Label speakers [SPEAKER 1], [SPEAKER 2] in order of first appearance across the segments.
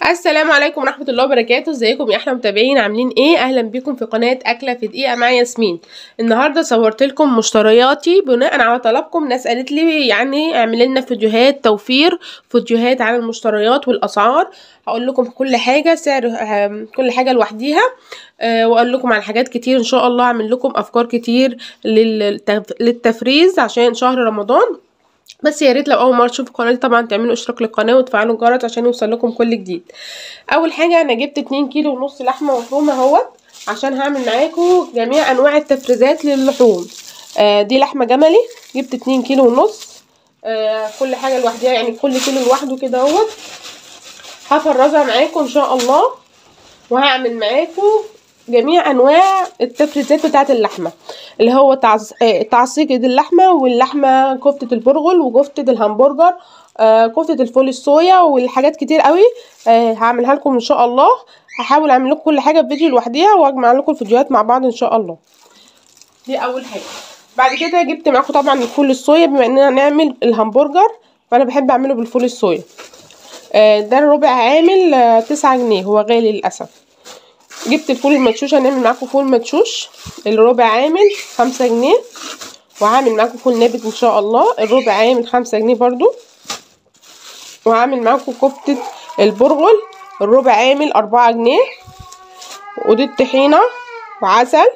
[SPEAKER 1] السلام عليكم ورحمة الله وبركاته ازيكم يا احلى متابعين عاملين ايه اهلا بيكم في قناة اكلة في دقيقة مع ياسمين النهاردة صورت لكم مشترياتي بناء على طلبكم ناس قالت لي يعني اعمل لنا فيديوهات توفير فيديوهات عن المشتريات والاسعار هقول لكم كل حاجة سعر آم، كل حاجة لوحديها آه، واقول لكم على حاجات كتير ان شاء الله اعمل لكم افكار كتير للتف- للتفريز عشان شهر رمضان بس يا ريت لو اول مره تشوفوا قناتي طبعا تعملوا اشتراك للقناه وتفعلوا الجرس عشان يوصل لكم كل جديد اول حاجه انا جبت 2 كيلو ونص لحمه مفرومه اهوت عشان هعمل معاكم جميع انواع التفريزات للحوم آه دي لحمه جملي جبت 2 كيلو ونص آه كل حاجه لوحدها يعني كل كيلو لوحده كده اهوت هفرزها معاكم ان شاء الله وهعمل معاكم جميع انواع التفريزات بتاعه اللحمه اللي هو تعص... آه، تعصيجة اللحمه واللحمه كفته البرغل وكفته الهمبرجر آه، كفته الفول الصويا والحاجات كتير قوي آه، هعملها لكم ان شاء الله هحاول اعمل لكم كل حاجه في فيديو لوحديها واجمع لكم الفيديوهات مع بعض ان شاء الله دي اول حاجه بعد كده جبت معاكم طبعا الفول الصويا بما اننا نعمل الهمبرجر فانا بحب اعمله بالفول الصويا آه، ده الربع عامل آه، تسعة جنيه هو غالي للاسف جبت الفول المدشوش هنعمل معاكم فول مدشوش الربع عامل خمسة جنيه وهعمل معاكم فول نابت ان شاء الله الربع عامل خمسة جنيه برضو وهعمل معاكم كفتة البرغل الربع عامل أربعة جنيه ودي الطحينة وعسل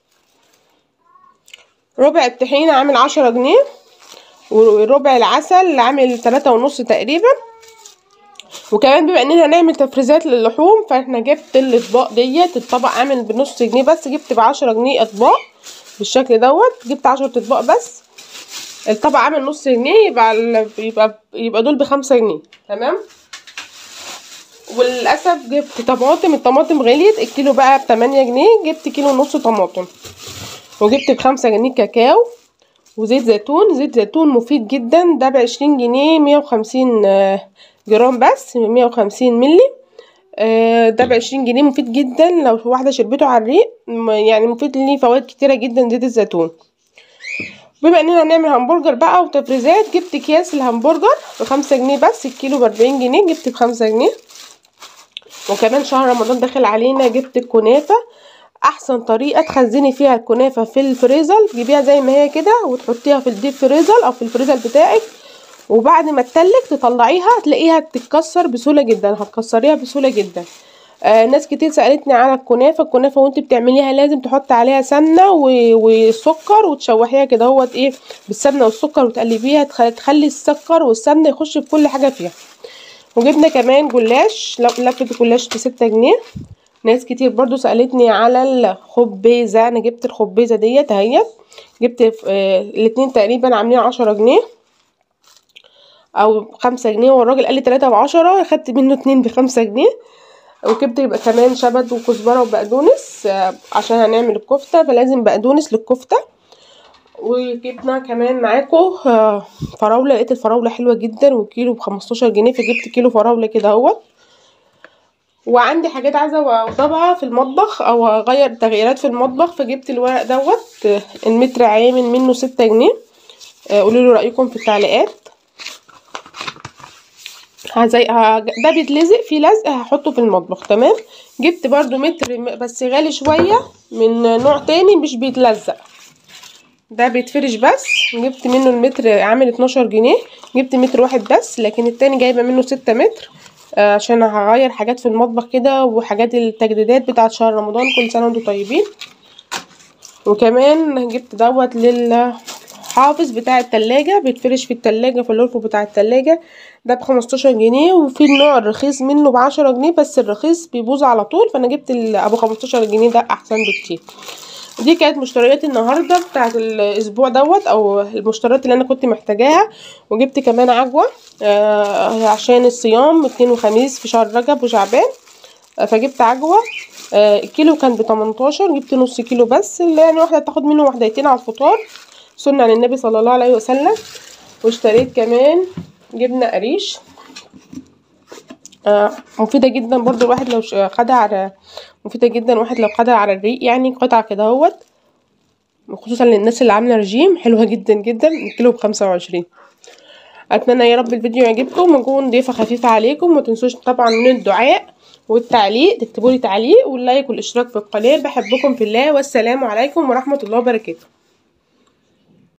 [SPEAKER 1] ربع الطحينة عامل عشرة جنيه وربع العسل عامل تلاتة ونص تقريبا وكمان بما اننا هنعمل تفريزات للحوم فاحنا جبت الاطباق ديت الطبق عامل بنص جنيه بس جبت بعشرة جنيه اطباق بالشكل دوت جبت عشرة اطباق بس الطبق عامل نص جنيه يبقى ال- يبقى يبقى دول بخمسة جنيه تمام وللاسف جبت طماطم الطماطم غليت الكيلو بقى بتمانية جنيه جبت كيلو ونص طماطم وجبت بخمسة جنيه كاكاو وزيت زيتون زيت زيتون مفيد جدا ده بعشرين جنيه مية وخمسين جرام بس مية وخمسين ملي آه، ده بعشرين جنيه مفيد جدا لو واحدة شربته على الريق م- يعني مفيد ليه فوائد كتيرة جدا زيت الزيتون بما اننا هنعمل همبرجر بقى وتفريزات جبت اكياس الهمبرجر بخمسة جنيه بس الكيلو باربعين جنيه جبت بخمسة جنيه وكمان شهر رمضان داخل علينا جبت الكنافة احسن طريقة تخزني فيها الكنافة في الفريزر تجيبيها زي ما هي كده وتحطيها في الديب فريزر او في الفريزر بتاعك وبعد ما تتلج تطلعيها هتلاقيها بتتكسر بسهولة جدا هتكسريها بسهولة جدا آه ناس كتير سألتني على الكنافة الكنافة وانت بتعمليها لازم تحط عليها سمنة و- وسكر وتشوحيها كده هوت ايه بالسمنة والسكر وتقلبيها تخ- تخلي السكر والسمنة يخش في كل حاجة فيها وجبنا كمان جلاش ل- لفة الجلاش بستة جنيه ناس كتير برضو سألتني على الخبيزة انا جبت الخبيزة ديت اهيت جبت آه الاتنين تقريبا عاملين عشرة جنيه او خمسة جنيه والراجل قال لي تلاتة بعشرة خدت منه اتنين بخمسة جنيه وجبت يبقى كمان شبت وكزبرة وبقدونس آه، عشان هنعمل الكفتة فلازم بقدونس للكفتة وجبنا كمان معاكم آه، فراولة لقيت الفراولة حلوة جدا وكيلو بخمستاشر جنيه فجبت كيلو فراولة كده اهوت وعندي حاجات عايزة اوضبها في المطبخ او اغير تغييرات في المطبخ فجبت الورق دوت آه، المتر عامل منه ستة جنيه آه، قولولي رأيكم في التعليقات زي ه- ده بيتلزق فيه لزق هحطه في المطبخ تمام جبت برضو متر م- بس غالي شوية من نوع تاني مش بيتلزق ده بيتفرش بس جبت منه المتر عامل 12 جنيه جبت متر واحد بس لكن التاني جايبه منه ستة متر آه، عشان هغير حاجات في المطبخ كده وحاجات التجديدات بتاعت شهر رمضان كل سنة وانتم طيبين وكمان جبت دوت للحافظ بتاع التلاجة بيتفرش في التلاجة في الرف بتاع التلاجة ده بخمستاشر جنيه وفي النوع الرخيص منه بعشرة جنيه بس الرخيص بيبوظ على طول فانا جبت ال- ابو خمستاشر جنيه ده احسن بكتير دي كانت مشتريات النهارده بتاعت الاسبوع دوت او المشتريات اللي انا كنت محتاجاها وجبت كمان عجوه آه عشان الصيام اثنين وخميس في شهر رجب وشعبان آه، فجبت عجوه آه الكيلو كان ب 18 جبت نص كيلو بس اللي يعني واحده تاخد منه واحدتين على الفطار سنة عن النبي صلى الله عليه وسلم واشتريت كمان جبنه قريش آه مفيدة جدا برضو الواحد لو ش- خدها على مفيدة جدا واحد لو خدها على الريق يعني قطعة كده اهوت خصوصا للناس اللي عاملة رجيم حلوة جدا جدا الكيلو بخمسة وعشرين اتمنى يا رب الفيديو يعجبكم ونكون ضيفه خفيفه عليكم وما تنسوش طبعا من الدعاء والتعليق تكتبوا لي تعليق واللايك والاشتراك في القناه بحبكم في الله والسلام عليكم ورحمه الله وبركاته